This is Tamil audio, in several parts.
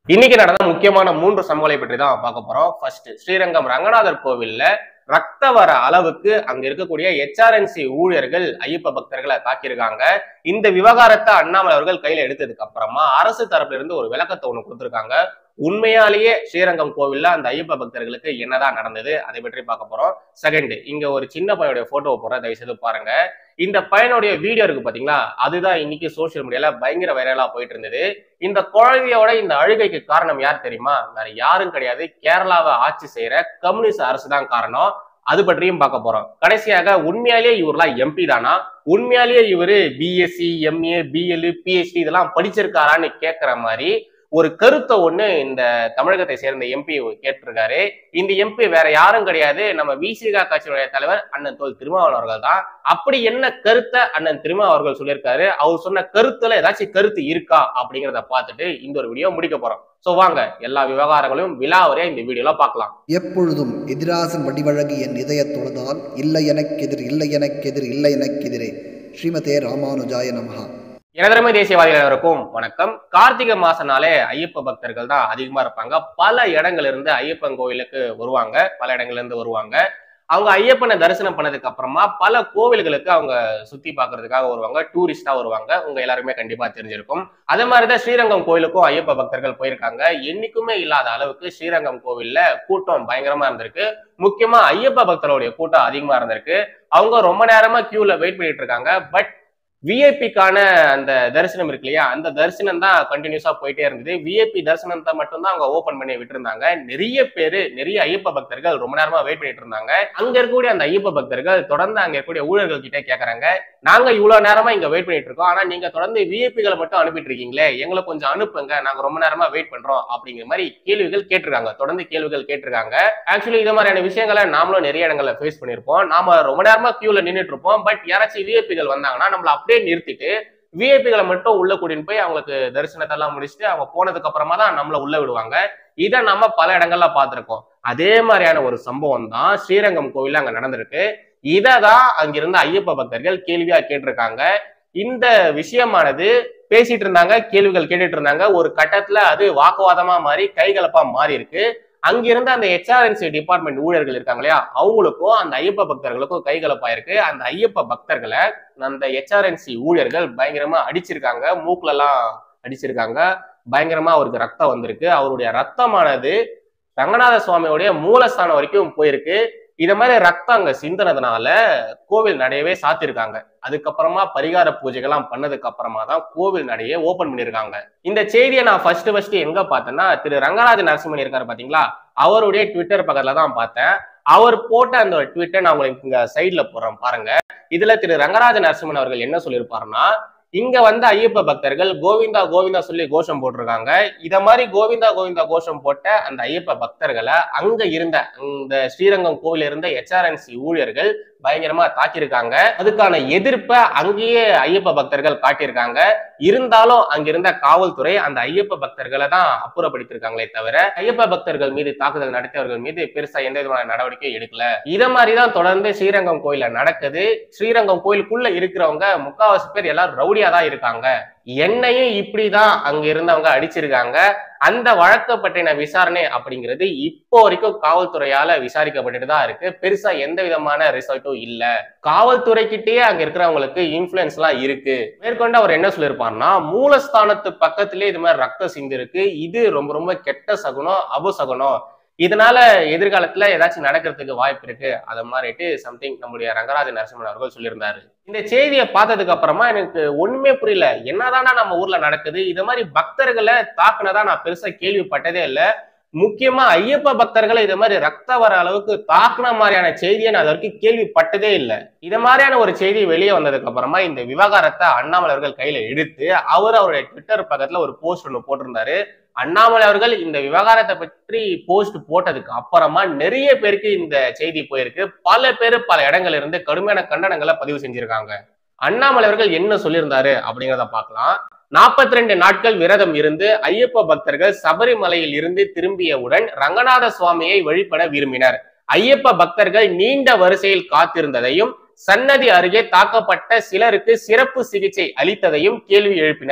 இன்னைக்கு நடந்த முக்கியமான மூன்று சம்பவங்களை பற்றி தான் பார்க்க போறோம் ஃபர்ஸ்ட் ஸ்ரீரங்கம் ரங்கநாதர் கோவில்ல ரத்த வர அளவுக்கு அங்க இருக்கக்கூடிய எச்ஆர்என்சி ஊழியர்கள் ஐயப்ப பக்தர்களை தாக்கியிருக்காங்க இந்த விவகாரத்தை அண்ணாமலை அவர்கள் கையில எடுத்ததுக்கு அப்புறமா அரசு தரப்புல இருந்து ஒரு விளக்கத்தை ஒண்ணு கொடுத்திருக்காங்க உண்மையாலேயே ஸ்ரீரங்கம் கோவில்ல அந்த ஐயப்ப பக்தர்களுக்கு என்னதான் நடந்தது அதை பற்றி பார்க்க போறோம் செகண்ட் இங்க ஒரு சின்ன பையனுடைய போட்டோவை போற தயவு செய்து பாருங்க இந்த பையனுடைய வீடியோ இருக்கு பாத்தீங்களா அதுதான் இன்னைக்கு சோசியல் மீடியால பயங்கர வைரலா போயிட்டு இருந்தது இந்த குழந்தையோட இந்த அழுகைக்கு காரணம் யார் தெரியுமா வேற யாரும் கிடையாது கேரளாவை ஆட்சி செய்யற கம்யூனிஸ்ட் அரசு தான் காரணம் அது பற்றியும் பார்க்க போறோம் கடைசியாக உண்மையாலேயே இவர்லாம் எம்பி தானா உண்மையாலேயே இவரு பிஎஸ்சி எம்ஏ பிஎல் பிஹெச்டி இதெல்லாம் படிச்சிருக்காரான்னு கேட்கிற மாதிரி ஒரு கருத்தை ஒண்ணு இந்த தமிழகத்தை சேர்ந்த எம்பி கேட்டிருக்காரு இந்த எம்பி வேற யாரும் கிடையாது நம்ம விசிகா கட்சியினுடைய தலைவர் அண்ணன் தோல் திருமாவளவன் அவர்கள் தான் அப்படி என்ன கருத்தை அண்ணன் திருமா அவர்கள் சொல்லியிருக்காரு அவர் சொன்ன கருத்துல ஏதாச்சும் கருத்து இருக்கா அப்படிங்கிறத பார்த்துட்டு இந்த ஒரு வீடியோ முடிக்க போறோம் சோ வாங்க எல்லா விவகாரங்களையும் விழாவரையா இந்த வீடியோல பார்க்கலாம் எப்பொழுதும் எதிராசன் வடிவழகு என் இதய தொழுதால் இல்லை எனக்கெதிர் இல்லை எனக்கெதிர் இல்லை எனக்கெதிரே ஸ்ரீமதே ராமானுஜாய நமஹா எனதரமை தேசியவாதிகள் அனைவருக்கும் வணக்கம் கார்த்திகை மாசனாலே ஐயப்ப பக்தர்கள் தான் அதிகமா இருப்பாங்க பல இடங்கள்ல இருந்து ஐயப்பன் கோவிலுக்கு வருவாங்க பல இடங்கள்ல இருந்து வருவாங்க அவங்க ஐயப்பனை தரிசனம் பண்ணதுக்கு அப்புறமா பல கோவில்களுக்கு அவங்க சுத்தி பார்க்கிறதுக்காக வருவாங்க டூரிஸ்டா வருவாங்க உங்க எல்லாருமே கண்டிப்பா தெரிஞ்சிருக்கும் அதே மாதிரிதான் ஸ்ரீரங்கம் கோவிலுக்கும் ஐயப்ப பக்தர்கள் போயிருக்காங்க என்னைக்குமே இல்லாத அளவுக்கு ஸ்ரீரங்கம் கோவில்ல கூட்டம் பயங்கரமா இருந்திருக்கு முக்கியமா ஐயப்ப பக்தர்களுடைய கூட்டம் அதிகமா இருந்திருக்கு அவங்க ரொம்ப நேரமா கியூல வெயிட் பண்ணிட்டு இருக்காங்க பட் விஐபிக்கான அந்த தரிசனம் இருக்கு இல்லையா அந்த தரிசனம் தான் கண்டினியூஸா போயிட்டே இருந்தது விஐபி தரிசனத்தை மட்டும்தான் அவங்க ஓபன் பண்ணி விட்டுருந்தாங்க நிறைய பேரு நிறைய ஐயப்ப பக்தர்கள் ரொம்ப நேரமா வெயிட் பண்ணிட்டு இருந்தாங்க அங்க இருக்கக்கூடிய அந்த ஐயப்ப பக்தர்கள் தொடர்ந்து அங்க இருக்கக்கூடிய ஊழியர்கள் கிட்ட கேக்குறாங்க நாங்க இவ்வளவு நேரமா இங்க வெயிட் பண்ணிட்டு இருக்கோம் ஆனா நீங்க தொடர்ந்து விஐபிகளை மட்டும் அனுப்பிட்டு இருக்கீங்களே எங்களை கொஞ்சம் அனுப்புங்க நாங்க ரொம்ப நேரமா வெயிட் பண்றோம் அப்படிங்கிற மாதிரி கேள்விகள் கேட்டிருக்காங்க தொடர்ந்து கேள்விகள் கேட்டிருக்காங்க ஆக்சுவலி இது மாதிரியான விஷயங்களை நாமளும் நிறைய இடங்கள்ல ஃபேஸ் பண்ணிருப்போம் நாம ரொம்ப நேரமா கியூல நின்றுட்டு இருப்போம் பட் யாராச்சும் விஐபிகள் வந்தாங்கன்னா நம்மள அப்படியே நிறுத்திட்டு விஐபிகளை மட்டும் உள்ள கூட்டின்னு போய் அவங்களுக்கு தரிசனத்தை எல்லாம் முடிச்சுட்டு அவங்க போனதுக்கு அப்புறமா தான் நம்மள உள்ள விடுவாங்க இதை நம்ம பல இடங்கள்ல பார்த்திருக்கோம் அதே மாதிரியான ஒரு சம்பவம் தான் ஸ்ரீரங்கம் கோவில்ல அங்க நடந்திருக்கு இதை தான் அங்கிருந்த ஐயப்ப பக்தர்கள் கேள்வியா கேட்டிருக்காங்க இந்த விஷயமானது பேசிட்டு இருந்தாங்க கேள்விகள் கேட்டுட்டு இருந்தாங்க ஒரு கட்டத்துல அது வாக்குவாதமா மாறி கைகலப்பா மாறி இருக்கு அங்கிருந்த அந்த ஹெச்ஆர்என்சி டிபார்ட்மெண்ட் ஊழியர்கள் இருக்காங்க இல்லையா அவங்களுக்கும் அந்த ஐயப்ப பக்தர்களுக்கும் கைகலப்பா இருக்கு அந்த ஐயப்ப பக்தர்களை அந்த ஹெச்ஆர்என்சி ஊழியர்கள் பயங்கரமா அடிச்சிருக்காங்க மூக்குல எல்லாம் அடிச்சிருக்காங்க பயங்கரமா அவருக்கு ரத்தம் வந்திருக்கு அவருடைய ரத்தமானது ரங்கநாத சுவாமியோடைய மூலஸ்தானம் வரைக்கும் போயிருக்கு இத மாதிரி ரத்தம் அங்க சிந்தினதுனால கோவில் நடையவே சாத்திருக்காங்க அதுக்கப்புறமா பரிகார பூஜைகள்லாம் பண்ணதுக்கு அப்புறமா தான் கோவில் நடையே ஓபன் பண்ணிருக்காங்க இந்த செய்தியை நான் ஃபர்ஸ்ட் ஃபர்ஸ்ட் எங்க பார்த்தேன்னா திரு ரங்கராஜ நரசிம்மன் இருக்காரு பாத்தீங்களா அவருடைய ட்விட்டர் பக்கத்துல தான் பார்த்தேன் அவர் போட்ட அந்த ட்விட்டை நான் உங்களுக்கு இங்க சைட்ல போடுறேன் பாருங்க இதுல திரு ரங்கராஜ நரசிம்மன் அவர்கள் என்ன சொல்லியிருப்பாருன்னா இங்க வந்த ஐயப்ப பக்தர்கள் கோவிந்தா கோவிந்தா சொல்லி கோஷம் போட்டிருக்காங்க இத மாதிரி கோவிந்தா கோவிந்தா கோஷம் போட்ட அந்த ஐயப்ப பக்தர்களை அங்க இருந்த இந்த ஸ்ரீரங்கம் கோவில் இருந்த ஹெச்ஆர்என்சி ஊழியர்கள் பயங்கரமா தாக்கியிருக்காங்க அதுக்கான எதிர்ப்பை அங்கேயே ஐயப்ப பக்தர்கள் காட்டியிருக்காங்க இருந்தாலும் அங்கிருந்த காவல்துறை அந்த ஐயப்ப பக்தர்களை தான் அப்புறப்படுத்திருக்காங்களே தவிர ஐயப்ப பக்தர்கள் மீது தாக்குதல் நடத்தியவர்கள் மீது பெருசா எந்த விதமான நடவடிக்கையும் எடுக்கல இத மாதிரிதான் தொடர்ந்து ஸ்ரீரங்கம் கோயில நடக்குது ஸ்ரீரங்கம் கோயிலுக்குள்ள இருக்கிறவங்க முக்காவாசி பேர் எல்லாரும் ரவுடியா தான் இருக்காங்க என்னையும் இப்படிதான் அங்க இருந்தவங்க அடிச்சிருக்காங்க அந்த வழக்க பற்றின விசாரணை அப்படிங்கிறது இப்போ வரைக்கும் காவல்துறையால விசாரிக்கப்பட்டுட்டு தான் இருக்கு பெருசா எந்த விதமான ரிசல்ட்டும் இல்ல காவல்துறைக்கிட்டே அங்க இருக்கிறவங்களுக்கு இன்ஃபுளுன்ஸ் எல்லாம் இருக்கு மேற்கொண்டு அவர் என்ன சொல்லியிருப்பார்னா மூலஸ்தானத்து பக்கத்திலே இது மாதிரி ரத்த சிந்து இருக்கு இது ரொம்ப ரொம்ப கெட்ட சகுனம் அபசகுனம் இதனால எதிர்காலத்துல ஏதாச்சும் நடக்கிறதுக்கு வாய்ப்பு இருக்கு அதை மாதிரிட்டு சம்திங் நம்முடைய ரங்கராஜ நரசிம்மன் அவர்கள் சொல்லியிருந்தாரு இந்த செய்தியை பார்த்ததுக்கு அப்புறமா எனக்கு ஒண்ணுமே புரியல என்னதானா நம்ம ஊர்ல நடக்குது இது மாதிரி பக்தர்களை தாக்குனதா நான் பெருசா கேள்விப்பட்டதே இல்ல முக்கியமா ஐயப்ப பக்தர்களை இது மாதிரி ரத்த வர அளவுக்கு தாக்குன மாதிரியான செய்தியை நான் அது வரைக்கும் கேள்விப்பட்டதே இல்லை இது மாதிரியான ஒரு செய்தி வெளியே வந்ததுக்கு அப்புறமா இந்த விவகாரத்தை அண்ணாமலை அவர்கள் கையில எடுத்து அவர் அவருடைய ட்விட்டர் பக்கத்துல ஒரு போஸ்ட் ஒன்று போட்டிருந்தாரு அண்ணாமலை அவர்கள் இந்த விவகாரத்தை பற்றி போஸ்ட் போட்டதுக்கு அப்புறமா நிறைய பேருக்கு இந்த செய்தி போயிருக்கு பல பேர் பல இடங்கள்ல இருந்து கடுமையான கண்டனங்களை பதிவு செஞ்சிருக்காங்க அண்ணாமலை அவர்கள் என்ன சொல்லியிருந்தாரு அப்படிங்கிறத பார்க்கலாம் நாற்பத்தி ரெண்டு நாட்கள் விரதம் இருந்து ஐயப்ப பக்தர்கள் சபரிமலையில் இருந்து திரும்பியவுடன் ரங்கநாத சுவாமியை வழிபட விரும்பினர் ஐயப்ப பக்தர்கள் நீண்ட வரிசையில் காத்திருந்ததையும் சன்னதி அருகே தாக்கப்பட்ட சிலருக்கு சிறப்பு சிகிச்சை அளித்ததையும் கேள்வி எழுப்பினர்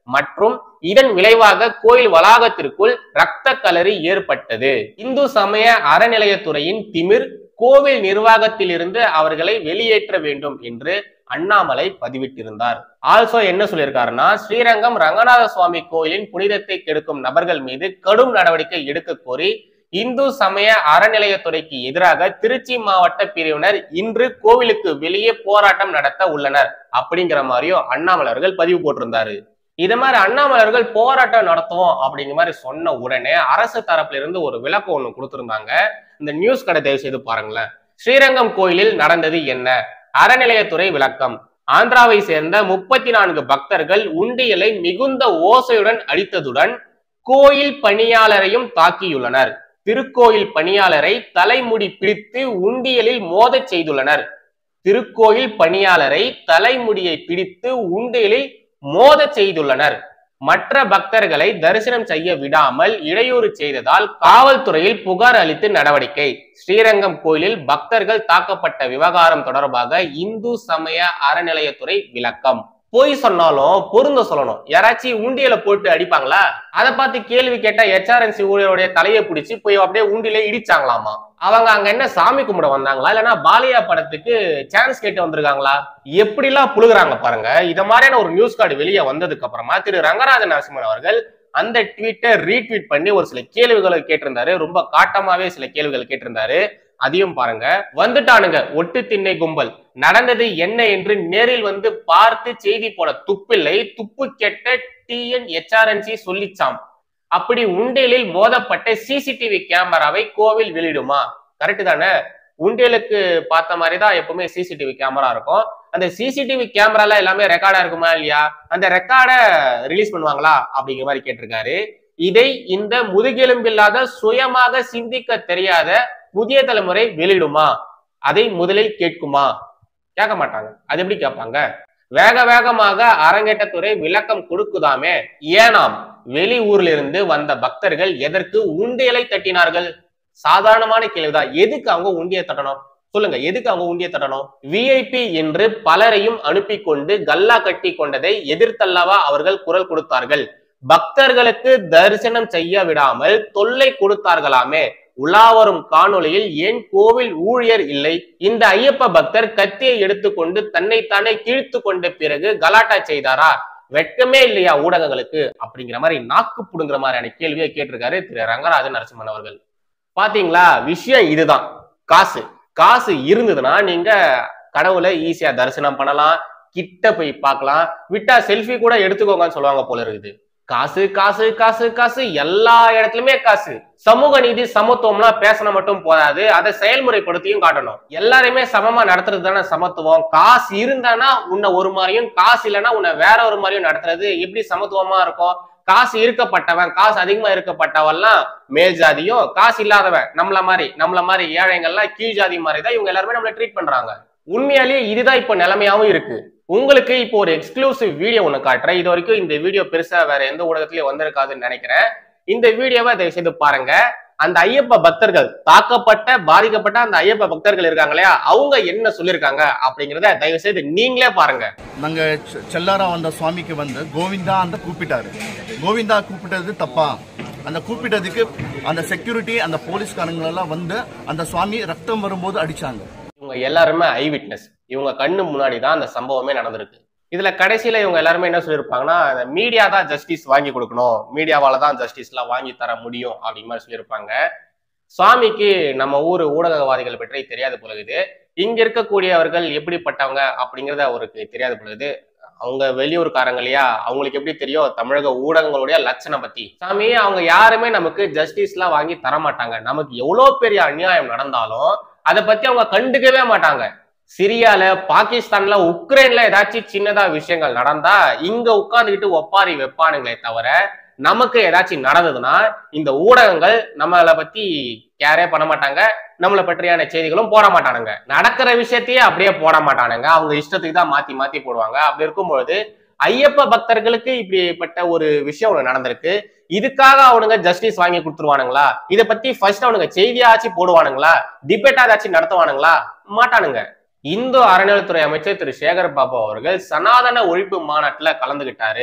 மற்றும் இதன் விளைவாக கோயில் வளாகத்திற்குள் ரத்த கலரி ஏற்பட்டது இந்து சமய அறநிலையத்துறையின் திமிர் கோவில் நிர்வாகத்திலிருந்து அவர்களை வெளியேற்ற வேண்டும் என்று அண்ணாமலை பதிவிட்டிருந்தார் ஆல்சோ என்ன சொல்லியிருக்காருன்னா ஸ்ரீரங்கம் ரங்கநாத சுவாமி கோயிலின் புனிதத்தை கெடுக்கும் நபர்கள் மீது கடும் நடவடிக்கை எடுக்க கோரி இந்து சமய அறநிலையத்துறைக்கு எதிராக திருச்சி மாவட்ட பிரிவினர் இன்று கோவிலுக்கு வெளியே போராட்டம் நடத்த உள்ளனர் அப்படிங்கிற மாதிரியும் அண்ணாமலை அவர்கள் பதிவு போட்டிருந்தாரு இது மாதிரி அண்ணாமலை அவர்கள் போராட்டம் நடத்துவோம் அப்படிங்கிற மாதிரி சொன்ன உடனே அரசு தரப்புல இருந்து ஒரு விளக்கம் ஒண்ணு கொடுத்திருந்தாங்க இந்த நியூஸ் கடை தயவு செய்து பாருங்களேன் ஸ்ரீரங்கம் கோயிலில் நடந்தது என்ன அறநிலையத்துறை விளக்கம் ஆந்திராவை சேர்ந்த முப்பத்தி நான்கு பக்தர்கள் உண்டியலை மிகுந்த ஓசையுடன் அடித்ததுடன் கோயில் பணியாளரையும் தாக்கியுள்ளனர் திருக்கோயில் பணியாளரை தலைமுடி பிடித்து உண்டியலில் மோதச் செய்துள்ளனர் திருக்கோயில் பணியாளரை தலைமுடியை பிடித்து உண்டியலில் மோதச் செய்துள்ளனர் மற்ற பக்தர்களை தரிசனம் செய்ய விடாமல் இடையூறு செய்ததால் காவல்துறையில் புகார் அளித்து நடவடிக்கை ஸ்ரீரங்கம் கோயிலில் பக்தர்கள் தாக்கப்பட்ட விவகாரம் தொடர்பாக இந்து சமய அறநிலையத்துறை விளக்கம் பொய் சொன்னாலும் பொருந்த சொல்லணும் யாராச்சும் உண்டியல போட்டு அடிப்பாங்களா அதை பார்த்து கேள்வி கேட்ட ஹெச்ஆர்என்சி ஊழியருடைய தலையை பிடிச்சி போய் அப்படியே உண்டியில இடிச்சாங்களாமா அவங்க அங்க என்ன சாமி கும்பிட வந்தாங்களா இல்லைன்னா பாலியா படத்துக்கு சான்ஸ் கேட்டு வந்திருக்காங்களா எப்படிலாம் புழுகுறாங்க பாருங்க இத மாதிரியான ஒரு நியூஸ் கார்டு வெளியே வந்ததுக்கு அப்புறமா திரு ரங்கராஜ நரசிம்மன் அவர்கள் அந்த ட்வீட்டை ரீட்வீட் பண்ணி ஒரு சில கேள்விகளை கேட்டிருந்தாரு ரொம்ப காட்டமாவே சில கேள்விகள் கேட்டிருந்தாரு அதையும் பாருங்க வந்துட்டானுங்க ஒட்டு திண்ணை கும்பல் நடந்தது என்ன என்று நேரில் வந்து பார்த்து செய்தி போட துப்பில்லை துப்பு கெட்ட டிஎன் எச்ஆர்என்சி சொல்லிச்சாம் அப்படி உண்டியலில் மோதப்பட்ட சிசிடிவி கேமராவை கோவில் வெளியிடுமா கரெக்ட் தானே உண்டியலுக்கு பார்த்த மாதிரி தான் எப்பவுமே சிசிடிவி கேமரா இருக்கும் அந்த சிசிடிவி கேமரால எல்லாமே ரெக்கார்டா இருக்குமா இல்லையா அந்த ரெக்கார்டை ரிலீஸ் பண்ணுவாங்களா அப்படிங்கிற மாதிரி கேட்டிருக்காரு இதை இந்த முதுகெலும்பில்லாத சுயமாக சிந்திக்க தெரியாத புதிய தலைமுறை வெளியிடுமா அதை முதலில் கேட்குமா கேட்க மாட்டாங்க அது எப்படி கேட்பாங்க வேக வேகமாக அரங்கேற்றத்துறை விளக்கம் கொடுக்குதாமே ஏனாம் வெளி ஊர்ல இருந்து வந்த பக்தர்கள் எதற்கு உண்டியலை தட்டினார்கள் சாதாரணமான கேள்விதான் எதுக்கு அவங்க உண்டியை தட்டணும் சொல்லுங்க எதுக்கு அவங்க உண்டியை தட்டணும் விஐபி என்று பலரையும் அனுப்பி கொண்டு கல்லா கட்டி கொண்டதை எதிர்த்தல்லவா அவர்கள் குரல் கொடுத்தார்கள் பக்தர்களுக்கு தரிசனம் செய்ய விடாமல் தொல்லை கொடுத்தார்களாமே உலாவரும் காணொளியில் ஏன் கோவில் ஊழியர் இல்லை இந்த ஐயப்ப பக்தர் கத்தியை எடுத்துக்கொண்டு தன்னைத்தானே கிழித்து கொண்ட பிறகு கலாட்டா செய்தாரா வெட்கமே இல்லையா ஊடகங்களுக்கு அப்படிங்கிற மாதிரி நாக்கு புடுங்குற மாதிரியான கேள்வியை கேட்டிருக்காரு திரு ரங்கராஜன் நரசிம்மன் அவர்கள் பாத்தீங்களா விஷயம் இதுதான் காசு காசு இருந்ததுன்னா நீங்க கடவுளை ஈஸியா தரிசனம் பண்ணலாம் கிட்ட போய் பார்க்கலாம் விட்டா செல்ஃபி கூட எடுத்துக்கோங்கன்னு சொல்லுவாங்க போல இருக்குது காசு காசு காசு காசு எல்லா இடத்துலயுமே காசு சமூக நீதி சமத்துவம்லாம் பேசின மட்டும் போதாது அதை செயல்முறைப்படுத்தியும் காட்டணும் எல்லாரையுமே சமமா நடத்துறது தானே சமத்துவம் காசு இருந்தானா உன்னை ஒரு மாதிரியும் காசு இல்லைன்னா உன்னை வேற ஒரு மாதிரியும் நடத்துறது எப்படி சமத்துவமா இருக்கும் காசு இருக்கப்பட்டவன் காசு அதிகமா இருக்கப்பட்டவன்லாம் மேல் ஜாதியும் காசு இல்லாதவன் நம்மள மாதிரி நம்மள மாதிரி ஏழைங்கள்லாம் கீழ் ஜாதி மாதிரி தான் இவங்க எல்லாருமே நம்மள ட்ரீட் பண்றாங்க உண்மையாலேயே இதுதான் இப்போ நிலைமையாவும் இருக்கு உங்களுக்கு இப்போ ஒரு எக்ஸ்க்ளூசிவ் வீடியோ ஒன்று காட்டுறேன் இது வரைக்கும் இந்த வீடியோ பெருசா வேற எந்த ஊடகத்திலயும் வந்திருக்காதுன்னு நினைக்கிறேன் இந்த வீடியோவை தயவு செய்து பாருங்க அந்த ஐயப்ப பக்தர்கள் தாக்கப்பட்ட பாதிக்கப்பட்ட அந்த ஐயப்ப பக்தர்கள் இருக்காங்க இல்லையா அவங்க என்ன சொல்லியிருக்காங்க அப்படிங்கிறத தயவு செய்து நீங்களே பாருங்க நாங்க செ- செல்லாரா வந்த சுவாமிக்கு வந்து கோவிந்தா அந்த கூப்பிட்டாரு கோவிந்தா கூப்பிட்டது தப்பா அந்த கூப்பிட்டதுக்கு அந்த செக்யூரிட்டி அந்த போலீஸ்காரங்களெல்லாம் வந்து அந்த சுவாமி ரத்தம் வரும்போது அடிச்சாங்க இவங்க எல்லாருமே ஐ விட்னஸ் இவங்க கண்ணு முன்னாடி தான் அந்த சம்பவமே நடந்திருக்கு இதுல கடைசியில இவங்க எல்லாருமே என்ன சொல்லியிருப்பாங்கன்னா மீடியா தான் ஜஸ்டிஸ் வாங்கி கொடுக்கணும் மீடியாவால தான் ஜஸ்டிஸ்லாம் வாங்கி தர முடியும் அப்படிங்கிற மாதிரி சொல்லியிருப்பாங்க சுவாமிக்கு நம்ம ஊர் ஊடகவாதிகள் பற்றி தெரியாது பொழுது இங்க இருக்கக்கூடியவர்கள் எப்படிப்பட்டவங்க அப்படிங்கறது அவருக்கு தெரியாது பொழுது அவங்க வெளியூர்காரங்க இல்லையா அவங்களுக்கு எப்படி தெரியும் தமிழக ஊடகங்களுடைய லட்சணம் பத்தி சாமி அவங்க யாருமே நமக்கு ஜஸ்டிஸ்லாம் வாங்கி தர மாட்டாங்க நமக்கு எவ்வளவு பெரிய அநியாயம் நடந்தாலும் அதை பத்தி அவங்க கண்டுக்கவே மாட்டாங்க சிரியால பாகிஸ்தான்ல உக்ரைன்ல ஏதாச்சும் சின்னதா விஷயங்கள் நடந்தா இங்க உட்கார்ந்துக்கிட்டு ஒப்பாரி வைப்பானுங்களே தவிர நமக்கு ஏதாச்சும் நடந்ததுன்னா இந்த ஊடகங்கள் நம்மளை பத்தி கேரே பண்ண மாட்டாங்க நம்மளை பற்றியான செய்திகளும் போட மாட்டானுங்க நடக்கிற விஷயத்தையே அப்படியே போட மாட்டானுங்க அவங்க இஷ்டத்துக்கு தான் மாத்தி மாத்தி போடுவாங்க அப்படி இருக்கும்பொழுது ஐயப்ப பக்தர்களுக்கு இப்படிப்பட்ட ஒரு விஷயம் ஒண்ணு நடந்திருக்கு இதுக்காக அவனுங்க ஜஸ்டிஸ் வாங்கி கொடுத்துருவானுங்களா இதை பத்தி ஃபர்ஸ்ட் அவனுங்க செய்தியாச்சும் போடுவானுங்களா டிபேட் ஏதாச்சும் நடத்துவானுங்களா மாட்டானுங்க இந்து அறநிலைத்துறை அமைச்சர் திரு சேகர் பாபு அவர்கள் சனாதன ஒழிப்பு மாநாட்டுல கலந்துகிட்டாரு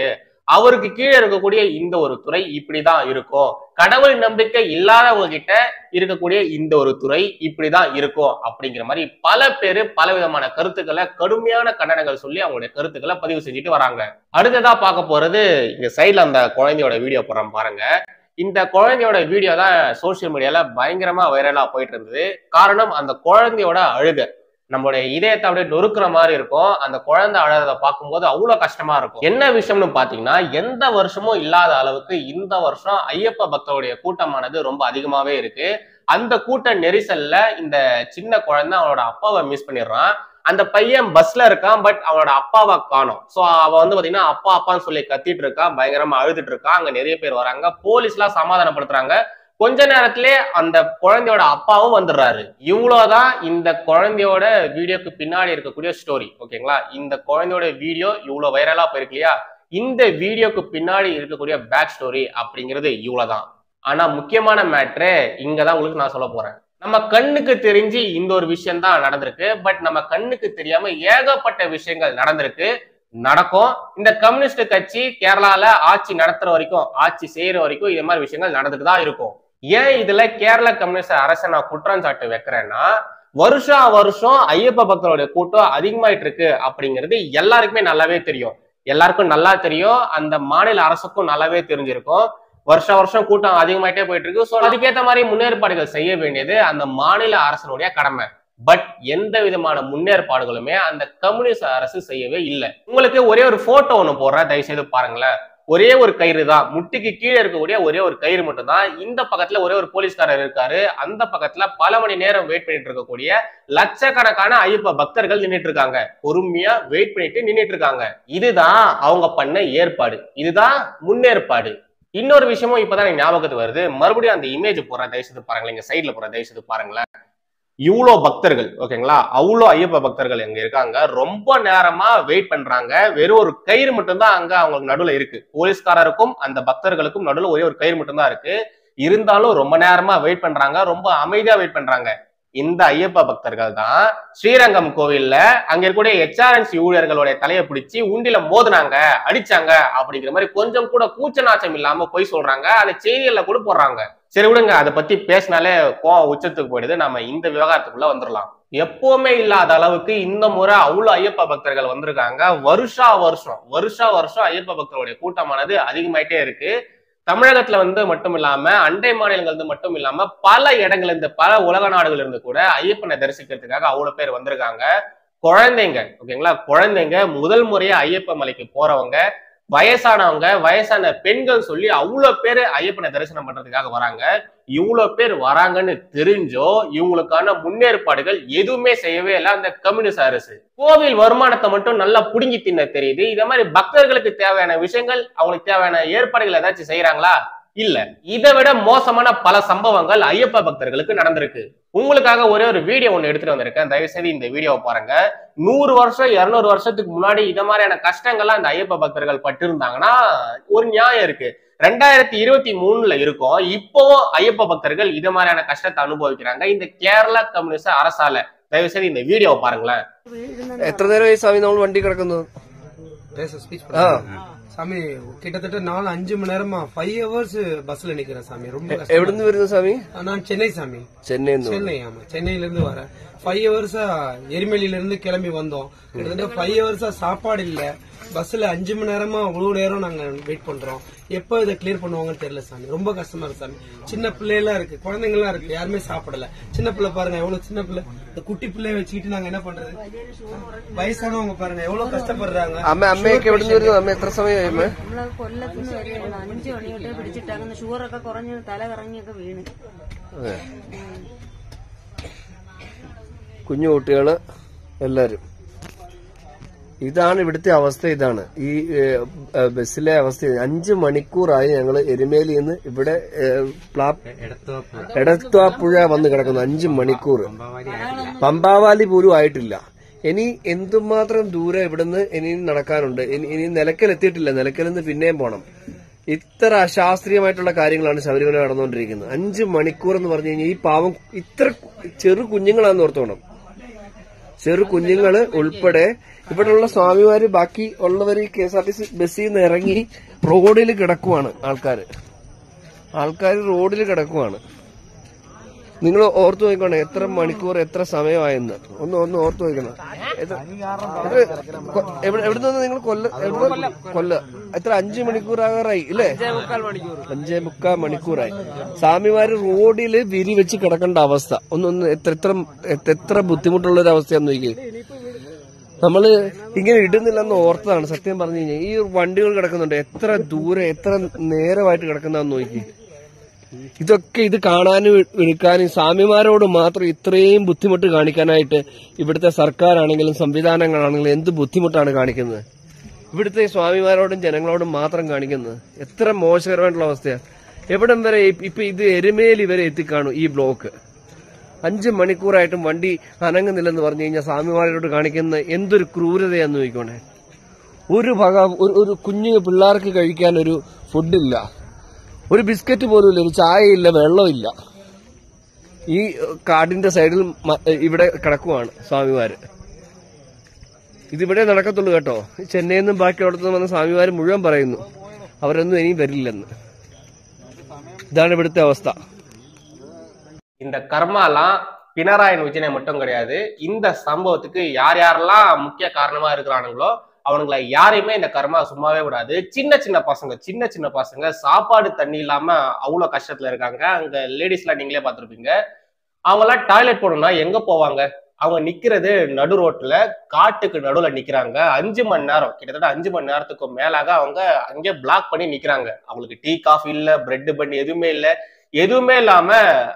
அவருக்கு கீழே இருக்கக்கூடிய இந்த ஒரு துறை இப்படிதான் இருக்கும் கடவுள் நம்பிக்கை இல்லாதவங்க கிட்ட இருக்கக்கூடிய இந்த ஒரு துறை இப்படிதான் இருக்கும் அப்படிங்கிற மாதிரி பல பேரு பல விதமான கருத்துக்களை கடுமையான கண்டனங்கள் சொல்லி அவங்களுடைய கருத்துக்களை பதிவு செஞ்சுட்டு வராங்க அடுத்ததா பார்க்க போறது இங்க சைட்ல அந்த குழந்தையோட வீடியோ போடுறோம் பாருங்க இந்த குழந்தையோட வீடியோ தான் சோசியல் மீடியால பயங்கரமா வைரலா போயிட்டு இருந்தது காரணம் அந்த குழந்தையோட அழுக நம்மளுடைய இதயத்தை அப்படியே நொறுக்குற மாதிரி இருக்கும் அந்த குழந்தை அழறத பார்க்கும்போது அவ்வளவு கஷ்டமா இருக்கும் என்ன விஷயம்னு பாத்தீங்கன்னா எந்த வருஷமும் இல்லாத அளவுக்கு இந்த வருஷம் ஐயப்ப பக்தருடைய கூட்டமானது ரொம்ப அதிகமாவே இருக்கு அந்த கூட்ட நெரிசல்ல இந்த சின்ன குழந்தை அவனோட அப்பாவை மிஸ் பண்ணிடுறான் அந்த பையன் பஸ்ல இருக்கான் பட் அவனோட அப்பாவை காணும் சோ அவ வந்து பாத்தீங்கன்னா அப்பா அப்பான்னு சொல்லி கத்திட்டு இருக்கான் பயங்கரமா அழுதுட்டு இருக்கான் அங்க நிறைய பேர் வராங்க போலீஸ் எல்லாம் சமாதானப்படுத்துறாங்க கொஞ்ச நேரத்திலே அந்த குழந்தையோட அப்பாவும் வந்துடுறாரு இவ்வளவுதான் இந்த குழந்தையோட வீடியோக்கு பின்னாடி இருக்கக்கூடிய ஸ்டோரி ஓகேங்களா இந்த குழந்தையோட வீடியோ இவ்வளவு வைரலா போயிருக்கு இல்லையா இந்த வீடியோக்கு பின்னாடி இருக்கக்கூடிய பேக் ஸ்டோரி அப்படிங்கிறது இவ்வளவுதான் ஆனா முக்கியமான மேட்ரு இங்கதான் உங்களுக்கு நான் சொல்ல போறேன் நம்ம கண்ணுக்கு தெரிஞ்சு இந்த ஒரு விஷயம் தான் நடந்திருக்கு பட் நம்ம கண்ணுக்கு தெரியாம ஏகப்பட்ட விஷயங்கள் நடந்திருக்கு நடக்கும் இந்த கம்யூனிஸ்ட் கட்சி கேரளால ஆட்சி நடத்துற வரைக்கும் ஆட்சி செய்யற வரைக்கும் இது மாதிரி விஷயங்கள் நடந்துட்டு தான் இருக்கும் ஏன் இதுல கேரள கம்யூனிஸ்ட் அரசை நான் குற்றம் சாட்டு வைக்கிறேன்னா வருஷா வருஷம் ஐயப்ப பக்தருடைய கூட்டம் அதிகமாயிட்டு இருக்கு அப்படிங்கிறது எல்லாருக்குமே நல்லாவே தெரியும் எல்லாருக்கும் நல்லா தெரியும் அந்த மாநில அரசுக்கும் நல்லாவே தெரிஞ்சிருக்கும் வருஷ வருஷம் கூட்டம் அதிகமாயிட்டே போயிட்டு இருக்கு ஸோ அதுக்கேற்ற மாதிரி முன்னேற்பாடுகள் செய்ய வேண்டியது அந்த மாநில அரசனுடைய கடமை பட் எந்த விதமான முன்னேற்பாடுகளுமே அந்த கம்யூனிஸ்ட் அரசு செய்யவே இல்லை உங்களுக்கு ஒரே ஒரு போட்டோ ஒன்று போடுறேன் தயவு செய்து பாருங்களேன் ஒரே ஒரு கயிறு தான் முட்டிக்கு கீழே இருக்கக்கூடிய ஒரே ஒரு கயிறு மட்டும் தான் இந்த பக்கத்துல ஒரே ஒரு போலீஸ்காரர் இருக்காரு அந்த பக்கத்துல பல மணி நேரம் வெயிட் பண்ணிட்டு இருக்கக்கூடிய லட்சக்கணக்கான ஐயப்ப பக்தர்கள் நின்னுட்டு இருக்காங்க பொறுமையா வெயிட் பண்ணிட்டு நின்னுட்டு இருக்காங்க இதுதான் அவங்க பண்ண ஏற்பாடு இதுதான் முன்னேற்பாடு இன்னொரு விஷயமும் இப்பதான் எனக்கு ஞாபகத்துக்கு வருது மறுபடியும் அந்த இமேஜ் போற தயவு செய்து பாருங்களேன் இங்க சைட்ல போற தயவு செய்து பாருங்களேன் இவ்வளோ பக்தர்கள் ஓகேங்களா அவ்வளோ ஐயப்ப பக்தர்கள் அங்க இருக்காங்க ரொம்ப நேரமா வெயிட் பண்றாங்க வெறும் ஒரு கயிறு மட்டும்தான் அங்க அவங்களுக்கு நடுவுல இருக்கு போலீஸ்காரருக்கும் அந்த பக்தர்களுக்கும் நடுவுல ஒரே ஒரு கயிறு மட்டும்தான் இருக்கு இருந்தாலும் ரொம்ப நேரமா வெயிட் பண்றாங்க ரொம்ப அமைதியா வெயிட் பண்றாங்க இந்த ஐயப்ப பக்தர்கள் தான் ஸ்ரீரங்கம் கோவில்ல அங்க இருக்கக்கூடிய ஹெச்ஆர்என்சி ஊழியர்களுடைய தலையை பிடிச்சி உண்டில மோதுனாங்க அடிச்சாங்க அப்படிங்கிற மாதிரி கொஞ்சம் கூட கூச்ச நாச்சம் இல்லாம போய் சொல்றாங்க அந்த செய்திகள்ல கூட போடுறாங்க சரி விடுங்க அதை பத்தி பேசினாலே கோவம் உச்சத்துக்கு போயிடுது நம்ம இந்த விவகாரத்துக்குள்ள வந்துடலாம் எப்பவுமே இல்லாத அளவுக்கு இந்த முறை அவ்வளவு ஐயப்ப பக்தர்கள் வந்திருக்காங்க வருஷா வருஷம் வருஷா வருஷம் ஐயப்ப பக்தர்களுடைய கூட்டமானது அதிகமாயிட்டே இருக்கு தமிழகத்துல வந்து மட்டும் இல்லாம அண்டை மாநிலங்கள் இருந்து மட்டும் இல்லாம பல இடங்கள்ல இருந்து பல உலக நாடுகள் இருந்து கூட ஐயப்பனை தரிசிக்கிறதுக்காக அவ்வளவு பேர் வந்திருக்காங்க குழந்தைங்க ஓகேங்களா குழந்தைங்க முதல் முறையா ஐயப்ப மலைக்கு போறவங்க வயசானவங்க வயசான பெண்கள் சொல்லி அவ்வளவு பேர் ஐயப்பனை தரிசனம் பண்றதுக்காக வராங்க இவ்வளவு பேர் வராங்கன்னு தெரிஞ்சோ இவங்களுக்கான முன்னேற்பாடுகள் எதுவுமே செய்யவே இல்லை அந்த கம்யூனிஸ்ட் அரசு கோவில் வருமானத்தை மட்டும் நல்லா புடுங்கி தின்ன தெரியுது இத மாதிரி பக்தர்களுக்கு தேவையான விஷயங்கள் அவங்களுக்கு தேவையான ஏற்பாடுகள் ஏதாச்சும் செய்யறாங்களா இல்ல இதை விட மோசமான பல சம்பவங்கள் ஐயப்ப பக்தர்களுக்கு நடந்திருக்கு உங்களுக்காக ஒரே ஒரு வீடியோ ஒன்று எடுத்துட்டு வந்திருக்கேன் தயவு செய்து இந்த வீடியோவை பாருங்க நூறு வருஷம் இருநூறு வருஷத்துக்கு முன்னாடி இத மாதிரியான கஷ்டங்கள்லாம் இந்த ஐயப்ப பக்தர்கள் பட்டிருந்தாங்கன்னா ஒரு நியாயம் இருக்கு ரெண்டாயிரத்தி இருபத்தி மூணுல இருக்கும் இப்போவும் ஐயப்ப பக்தர்கள் இது மாதிரியான கஷ்டத்தை அனுபவிக்கிறாங்க இந்த கேரளா கம்யூனிஸ்ட் அரசால தயவு செய்து இந்த வீடியோவை பாருங்களேன் എത്ര നേരമായി സ്വാമി നമ്മൾ വണ്ടി കിടക്കുന്നത് பேச ஸ்பீச் ஆ. சாமி கிட்டத்தட்ட நாலு அஞ்சு மணி நேரமா ஃபைவ் ஹவர்ஸ் பஸ்ல நிக்கிறேன் சாமி ரொம்ப கஷ்டமா എവിടുന്ന് വരുന്നു സ്വാമി இருக்கு. நான் சென்னை சாமி ചെന്നൈ சென்னை ஆமா சென்னையில இருந்து வரேன் ஃபைவ் ஹவர்ஸா எரிமலையில இருந்து கிளம்பி வந்தோம் கிட்டத்தட்ட ஃபைவ் ஹவர்ஸா சாப்பாடு இல்ல பஸ்ல அஞ்சு மணி நேரமா அவ்வளவு நேரம் நாங்க வெயிட் பண்றோம் எப்போ இதை கிளியர் பண்ணுவாங்கன்னு தெரியல சாமி ரொம்ப கஷ்டமா இருக்கு சாமி சின்ன பிள்ளைலாம் இருக்கு குழந்தைங்க எல்லாம் இருக்கு யாருமே சாப்பிடல சின்ன பிள்ளை பாருங்க எவ்வளவு சின்ன பிள்ளை இந்த குட்டி பிள்ளைய வச்சுக்கிட்டு நாங்க என்ன பண்றது வயசானவங்க பாருங்க எவ்வளவு கஷ்டப்படுறாங்க അമ്മ അമ്മയൊക്കെ എവിടുന്ന് വരുന്നു അമ്മ എത്ര സമയമായി അമ്മ നമ്മള് കൊല്ലത്തുനിന്ന് വരികയാണ് അഞ്ചു മണി തൊട്ടേ പിടിച്ചിട്ടാണ് ഷുഗറൊക്കെ കുറഞ്ഞ് തല കറങ്ങിയൊക്കെ വീണ് അതെ കുഞ്ഞു കുട്ടികള് എല്ലാരും ഇതാണ് ഇവിടുത്തെ അവസ്ഥ ഇതാണ് ഈ ഏഹ്, ഏഹ്, ബസ്സിലെ അവസ്ഥ അഞ്ചു മണിക്കൂറായി ഞങ്ങൾ എരുമേലിയിൽ നിന്ന് ഇവിടെ ഏഹ്, പ്ലാ- എടത്വാപ്പുഴ വന്ന് കിടക്കുന്നു അഞ്ചു മണിക്കൂർ പമ്പാവാലി പോലും ആയിട്ടില്ല ഇനി എന്തുമാത്രം ദൂരം ഇവിടുന്ന് ഇനി നടക്കാനുണ്ട് ഇനി ഇനി നിലക്കലെത്തിയിട്ടില്ല നിലക്കൽ നിന്ന് പിന്നെയും പോണം ഇത്ര അശാസ്ത്രീയമായിട്ടുള്ള കാര്യങ്ങളാണ് ശബരിമല നടന്നുകൊണ്ടിരിക്കുന്നത് അഞ്ചു മണിക്കൂർ എന്ന് പറഞ്ഞു കഴിഞ്ഞാൽ ഈ പാവം ഇത്ര ചെറു കുഞ്ഞുങ്ങളാന്ന് ഓർത്തോണം ചെറു കുഞ്ഞുങ്ങള് ഉൾപ്പെടെ ഇവിടെയുള്ള സ്വാമിമാര് ബാക്കി ഉള്ളവർ K S R T C ബസ്സിൽ നിന്ന് ഇറങ്ങി റോഡിൽ കിടക്കുവാണ് ആൾക്കാര് ആൾക്കാർ റോഡിൽ കിടക്കുവാണ് നിങ്ങൾ ഓർത്തു നോക്കണം എത്ര മണിക്കൂർ എത്ര സമയമായെന്ന് ഒന്ന് ഒന്ന് ഓർത്തു നോക്കണം എത്ര- എത്ര- കൊ- എവിടെ എവിടെ നിന്ന് നിങ്ങൾ കൊല്ല എവിടെ കൊല്ല എത്ര അഞ്ചു മണിക്കൂറാകാറായി ഇല്ലേ അഞ്ചേ മുക്കാൽ മണിക്കൂറായി സ്വാമിമാര് റോഡില് വിരി വെച്ച് കിടക്കേണ്ട അവസ്ഥ ഒന്നൊന്ന് എത്ര എത്ര എത്ര- എത്ര ബുദ്ധിമുട്ടുള്ള ഒരു അവസ്ഥയാന്ന് നോക്കി നമ്മള് ഇങ്ങനെ ഇടുന്നില്ലെന്ന് ഓർത്തതാണ് സത്യം പറഞ്ഞു കഴിഞ്ഞാൽ ഈ വണ്ടികൾ കിടക്കുന്നുണ്ട് എത്ര ദൂരെ എത്ര നേരമായിട്ട് കിടക്കുന്നതെന്ന് നോക്കി ഇതൊക്കെ ഇത് കാണാനും എടുക്കാനും സ്വാമിമാരോട് മാത്രം ഇത്രയും ബുദ്ധിമുട്ട് കാണിക്കാനായിട്ട് ഇവിടുത്തെ സർക്കാരാണെങ്കിലും സംവിധാനങ്ങളാണെങ്കിലും എന്ത് ബുദ്ധിമുട്ടാണ് കാണിക്കുന്നത് ഇവിടുത്തെ സ്വാമിമാരോടും ജനങ്ങളോടും മാത്രം കാണിക്കുന്നത് എത്ര മോശകരമായിട്ടുള്ള അവസ്ഥയാണ് എവിടം വരെ ഇ- ഇപ്പൊ ഇത് എരുമേലി വരെ എത്തിക്കാണു ഈ ബ്ലോക്ക് അഞ്ച് മണിക്കൂറായിട്ടും വണ്ടി അനങ്ങുന്നില്ലെന്ന് പറഞ്ഞു കഴിഞ്ഞാൽ സ്വാമിമാരോട് കാണിക്കുന്ന എന്തൊരു ക്രൂരതയാന്ന് നോക്കിക്കോണേ ഒരു വക ഒരു ഒരു കുഞ്ഞു പിള്ളേർക്ക് കഴിക്കാൻ ഒരു ഫുഡില്ല ഒരു ബിസ്ക്കറ്റ് പോലും ഇല്ല ഒരു ചായയില്ല വെള്ളമില്ല ഈ ഏഹ്, കാടിന്റെ സൈഡിൽ മ- ഏഹ്, ഇവിടെ കിടക്കുവാണ് സ്വാമിമാര് ഇതിവിടെ നടക്കത്തുള്ളൂ കേട്ടോ ചെന്നൈയിൽ നിന്നും ബാക്കിയുള്ളടത്തുനിന്ന് വന്ന സ്വാമിമാര് മുഴുവൻ പറയുന്നു അവരൊന്നും ഇനി വരില്ലെന്ന് ഇതാണ് ഇവിടുത്തെ അവസ്ഥ இந்த கர்மாலாம் பினராயி விஜயனை மட்டும் கிடையாது இந்த சம்பவத்துக்கு யார் யாரெல்லாம் முக்கிய காரணமா இருக்கிறானுங்களோ அவனுங்களை யாரையுமே இந்த கர்மா சும்மாவே விடாது சின்ன சின்ன பசங்க சின்ன சின்ன பசங்க சாப்பாடு தண்ணி இல்லாம அவ்வளவு கஷ்டத்துல இருக்காங்க அங்க லேடிஸ்லாம் நீங்களே பார்த்திருப்பீங்க அவங்கெல்லாம் டாய்லெட் போகணும்னா எங்க போவாங்க அவங்க நிக்கிறது நடு ரோட்ல காட்டுக்கு நடுவுல நிக்கிறாங்க அஞ்சு மணி நேரம் கிட்டத்தட்ட அஞ்சு மணி நேரத்துக்கு மேலாக அவங்க அங்கே பிளாக் பண்ணி நிக்கிறாங்க அவங்களுக்கு டீ காஃபி இல்ல பிரெட் பண்ணி எதுவுமே இல்ல எதுவுமே இல்லாம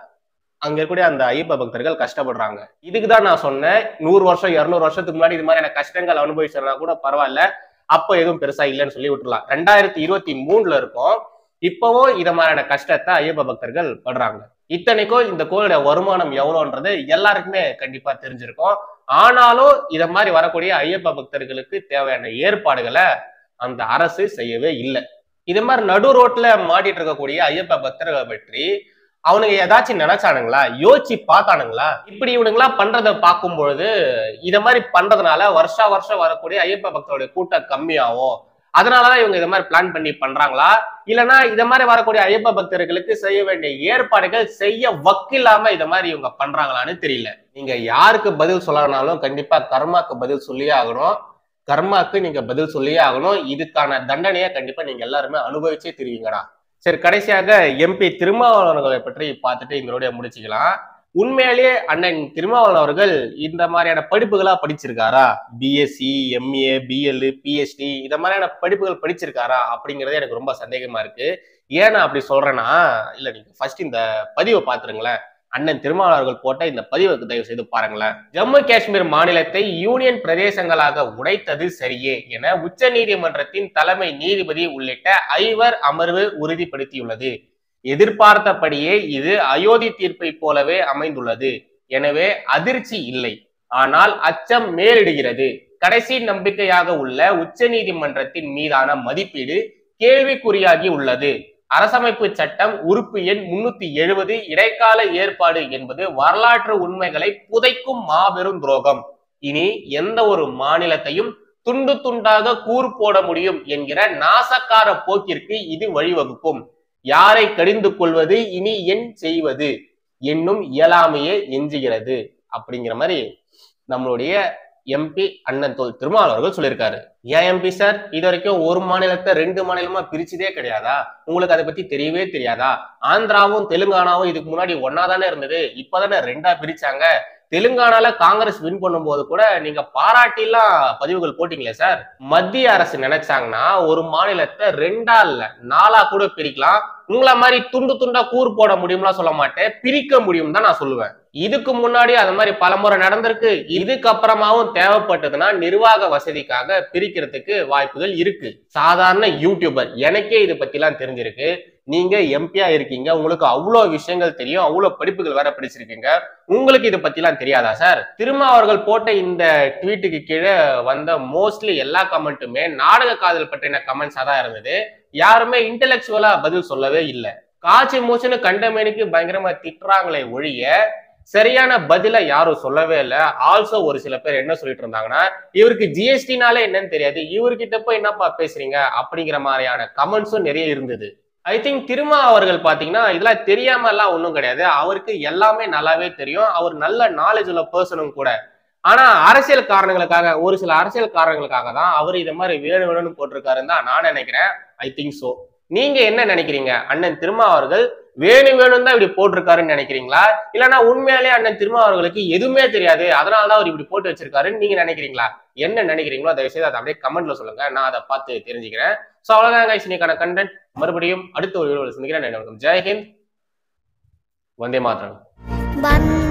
அங்க இருக்கக்கூடிய அந்த ஐயப்ப பக்தர்கள் கஷ்டப்படுறாங்க இதுக்கு தான் நான் சொன்னேன் நூறு வருஷம் இருநூறு வருஷத்துக்கு முன்னாடி இது மாதிரியான கஷ்டங்கள் அனுபவிச்சிருந்தா கூட பரவாயில்ல அப்ப எதுவும் பெருசா இல்லைன்னு சொல்லி விட்டுறலாம் ரெண்டாயிரத்தி இருபத்தி மூணுல இருக்கும் இப்பவும் இத மாதிரியான கஷ்டத்தை ஐயப்ப பக்தர்கள் படுறாங்க இத்தனைக்கும் இந்த கோயிலோட வருமானம் எவ்வளோன்றது எல்லாருக்குமே கண்டிப்பா தெரிஞ்சிருக்கும் ஆனாலும் இத மாதிரி வரக்கூடிய ஐயப்ப பக்தர்களுக்கு தேவையான ஏற்பாடுகளை அந்த அரசு செய்யவே இல்லை இது மாதிரி நடு ரோட்ல மாட்டிட்டு இருக்கக்கூடிய ஐயப்ப பக்தர்களை பற்றி அவனுங்க ஏதாச்சும் நினைச்சானுங்களா யோசிச்சு பார்த்தானுங்களா இப்படி இவனுங்களா பண்றத பார்க்கும் பொழுது இத மாதிரி பண்றதுனால வருஷா வருஷம் வரக்கூடிய ஐயப்ப பக்தருடைய கூட்டம் கம்மியாகும் அதனாலதான் இவங்க இத மாதிரி பிளான் பண்ணி பண்றாங்களா இல்லைன்னா இத மாதிரி வரக்கூடிய ஐயப்ப பக்தர்களுக்கு செய்ய வேண்டிய ஏற்பாடுகள் செய்ய வக்கில்லாம இத மாதிரி இவங்க பண்றாங்களான்னு தெரியல நீங்க யாருக்கு பதில் சொல்லனாலும் கண்டிப்பா கர்மாக்கு பதில் சொல்லியே ஆகணும் கர்மாக்கு நீங்க பதில் சொல்லியே ஆகணும் இதுக்கான தண்டனையை கண்டிப்பா நீங்க எல்லாருமே அனுபவிச்சே தெரியுங்கடா சரி கடைசியாக எம்பி திருமாவளவர்களை பற்றி பார்த்துட்டு எங்களுடைய முடிச்சுக்கலாம் உண்மையிலேயே அண்ணன் திருமாவளவன் அவர்கள் இந்த மாதிரியான படிப்புகளா படிச்சிருக்காரா பிஎஸ்சி எம்ஏ பிஎல் பிஹெச்டி இந்த மாதிரியான படிப்புகள் படிச்சிருக்காரா அப்படிங்கறது எனக்கு ரொம்ப சந்தேகமா இருக்கு ஏன் நான் அப்படி சொல்றேன்னா இல்ல நீங்க ஃபர்ஸ்ட் இந்த பதிவை பாத்துருங்களேன் அண்ணன் திருமாவளவர்கள் போட்ட இந்த பதிவை தயவு செய்து பாருங்களேன் ஜம்மு காஷ்மீர் மாநிலத்தை யூனியன் பிரதேசங்களாக உடைத்தது சரியே என உச்ச நீதிமன்றத்தின் தலைமை நீதிபதி உள்ளிட்ட ஐவர் அமர்வு உறுதிப்படுத்தியுள்ளது எதிர்பார்த்தபடியே இது அயோத்தி தீர்ப்பை போலவே அமைந்துள்ளது எனவே அதிர்ச்சி இல்லை ஆனால் அச்சம் மேலிடுகிறது கடைசி நம்பிக்கையாக உள்ள உச்ச நீதிமன்றத்தின் மீதான மதிப்பீடு கேள்விக்குறியாகி உள்ளது அரசமைப்பு சட்டம் உறுப்பு எண் முன்னூத்தி எழுபது இடைக்கால ஏற்பாடு என்பது வரலாற்று உண்மைகளை புதைக்கும் மாபெரும் துரோகம் இனி எந்த ஒரு மாநிலத்தையும் துண்டு துண்டாக கூறு போட முடியும் என்கிற நாசக்கார போக்கிற்கு இது வழிவகுக்கும் யாரை கடிந்து கொள்வது இனி என் செய்வது என்னும் இயலாமையே எஞ்சுகிறது அப்படிங்கிற மாதிரி நம்மளுடைய எம்பி அண்ணன் தொல் திருமாவளவர்கள் சொல்லியிருக்காரு ஏன் எம்பி சார் இது வரைக்கும் ஒரு மாநிலத்தை ரெண்டு மாநிலமா பிரிச்சதே கிடையாதா உங்களுக்கு அதை பத்தி தெரியவே தெரியாதா ஆந்திராவும் தெலுங்கானாவும் இதுக்கு முன்னாடி ஒன்னா தானே இருந்தது இப்பதானே ரெண்டா பிரிச்சாங்க தெலுங்கானால காங்கிரஸ் வின் பண்ணும்போது கூட நீங்க பாராட்டிலாம் பதிவுகள் போட்டீங்களே சார் மத்திய அரசு நினைச்சாங்கன்னா ஒரு மாநிலத்தை ரெண்டா இல்ல நாலா கூட பிரிக்கலாம் உங்களை மாதிரி துண்டு துண்டா கூறு போட முடியும்லாம் சொல்ல மாட்டேன் பிரிக்க முடியும் தான் நான் சொல்லுவேன் இதுக்கு முன்னாடி அது மாதிரி பலமுறை நடந்திருக்கு இதுக்கு அப்புறமாவும் தேவைப்பட்டதுன்னா நிர்வாக வசதிக்காக பிரிக்கிறதுக்கு வாய்ப்புகள் இருக்கு சாதாரண யூடியூபர் எனக்கே இது பத்திலாம் தெரிஞ்சிருக்கு நீங்க எம்பியா இருக்கீங்க உங்களுக்கு அவ்வளவு விஷயங்கள் தெரியும் அவ்வளவு படிப்புகள் வேற படிச்சிருக்கீங்க உங்களுக்கு இதை பத்திலாம் தெரியாதா சார் திரும்ப அவர்கள் போட்ட இந்த ட்வீட்டுக்கு கீழே வந்த மோஸ்ட்லி எல்லா கமெண்ட்டுமே நாடக காதல் பற்றின கமெண்ட்ஸா தான் இருந்தது யாருமே இன்டெலெக்சுவலா பதில் சொல்லவே இல்லை காய்ச்சி மூச்சுன்னு கண்டமேனிக்கு பயங்கரமா திட்டுறாங்களே ஒழிய சரியான பதில யாரும் சொல்லவே இல்லை ஆல்சோ ஒரு சில பேர் என்ன சொல்லிட்டு இருந்தாங்கன்னா இவருக்கு ஜிஎஸ்டினாலே என்னன்னு தெரியாது இவர்கிட்ட போய் என்னப்பா பேசுறீங்க அப்படிங்கிற மாதிரியான கமெண்ட்ஸும் நிறைய இருந்தது ஐ திங்க் திருமா அவர்கள் பாத்தீங்கன்னா இதெல்லாம் தெரியாம எல்லாம் ஒன்றும் கிடையாது அவருக்கு எல்லாமே நல்லாவே தெரியும் அவர் நல்ல நாலேஜ் உள்ள பர்சனும் கூட ஆனா அரசியல் காரணங்களுக்காக ஒரு சில அரசியல் காரணங்களுக்காக தான் அவர் இதை மாதிரி வேணும் வேணும்னு போட்டிருக்காருன்னு தான் நான் நினைக்கிறேன் ஐ திங்க் சோ நீங்க என்ன நினைக்கிறீங்க அண்ணன் திருமா அவர்கள் வேணும் வேணும் தான் இப்படி போட்டிருக்காருன்னு நினைக்கிறீங்களா இல்லைன்னா உண்மையாலே அண்ணன் திருமா அவர்களுக்கு எதுவுமே தெரியாது அதனால தான் அவர் இப்படி போட்டு வச்சிருக்காருன்னு நீங்க நினைக்கிறீங்களா என்ன நினைக்கிறீங்களோ தயவு செய்து அதை அப்படியே கமெண்ட்ல சொல்லுங்க நான் அதை பார்த்து தெரிஞ்சுக்கிறேன் ஸோ அவ்வளோதான் guys இன்னைக்கான கண்டென்ட் மறுபடியும் அடுத்த ஒரு வீடியோவில் சந்திக்கிறேன் நன்றி வணக்கம் ஜெய் ஹிந்த் வந்தே மாத்திரம் வந்த